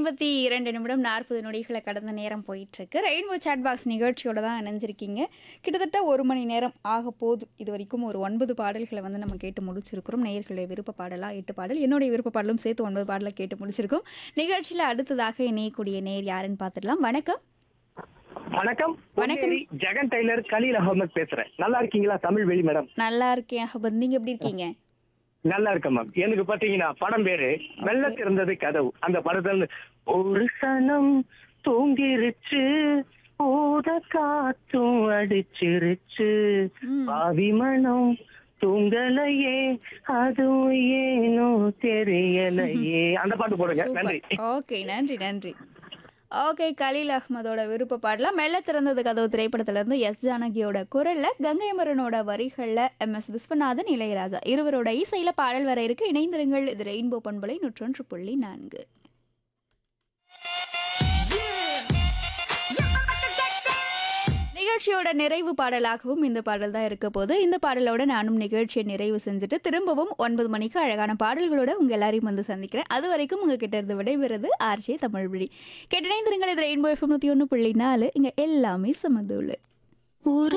ஐம்பத்தி இரண்டு நிமிடம் நாற்பது நொடிகளை கடந்த நேரம் போயிட்டுருக்கு ரெயின்போ சாட் பாக்ஸ் நிகழ்ச்சியோட தான் இணைஞ்சிருக்கீங்க கிட்டத்தட்ட ஒரு மணி நேரம் ஆக போகுது இது வரைக்கும் ஒரு ஒன்பது பாடல்களை வந்து நம்ம கேட்டு முடிச்சிருக்கிறோம் நேயர்களுடைய விருப்ப பாடலாக எட்டு பாடல் என்னுடைய விருப்ப பாடலும் சேர்த்து ஒன்பது பாடலை கேட்டு முடிச்சிருக்கோம் நிகழ்ச்சியில் அடுத்ததாக இணையக்கூடிய நேர் யாருன்னு பார்த்துடலாம் வணக்கம் வணக்கம் வணக்கம். பொன்னேரி ஜெகன் டெய்லர் கலீல் அகமது பேசுறேன் நல்லா இருக்கீங்களா தமிழ் வெளி மேடம் நல்லா இருக்கேன் அஹபத் நீங்கள் எப்படி இருக்கீங்க நல்லா இருக்கேன் மேம் எனக்கு பாத்தீங்கன்னா படம் பேரு மெல்ல திறந்தது கதவு அந்த படத்துல இருந்து, ஒரு சனம் தூங்கிருச்சு ஊத காத்தும் அடிச்சிருச்சு ம். பாவி மனம் தூங்கலையே அதுவும் ஏனோ தெரியலையே அந்த பாட்டு போடுங்க நன்றி ஓகே நன்றி நன்றி ஓகே கலீல் அஹ்மதோட விருப்ப பாடலாம் மெல்ல திறந்தது கதவு திரைப்படத்திலிருந்து எஸ் ஜானகியோட குரல்ல கங்கைமரனோட வரிகள்ல எம் எஸ் விஸ்வநாதன் இளையராஜா இருவரோட இசையில பாடல் வர இருக்கு இணைந்திருங்கள் இது ரெயின்போ பண்பலை நூற்றொன்று புள்ளி நான்கு நிகழ்ச்சியோட நிறைவு பாடலாகவும் இந்த பாடல் தான் இருக்க போது இந்த பாடலோட நானும் நிகழ்ச்சியை நிறைவு செஞ்சுட்டு திரும்பவும் ஒன்பது மணிக்கு அழகான பாடல்களோட உங்க எல்லாரையும் வந்து சந்திக்கிறேன் அது வரைக்கும் உங்ககிட்ட இருந்து விடைபெறுது ஆர்ஜே தமிழ்வழி கேட்டிணைந்திருங்கள் இது ரெயின்போ எஃப்எம் நூற்றி ஒன்று புள்ளி நாலு இங்கே எல்லாமே சமதுள்ளு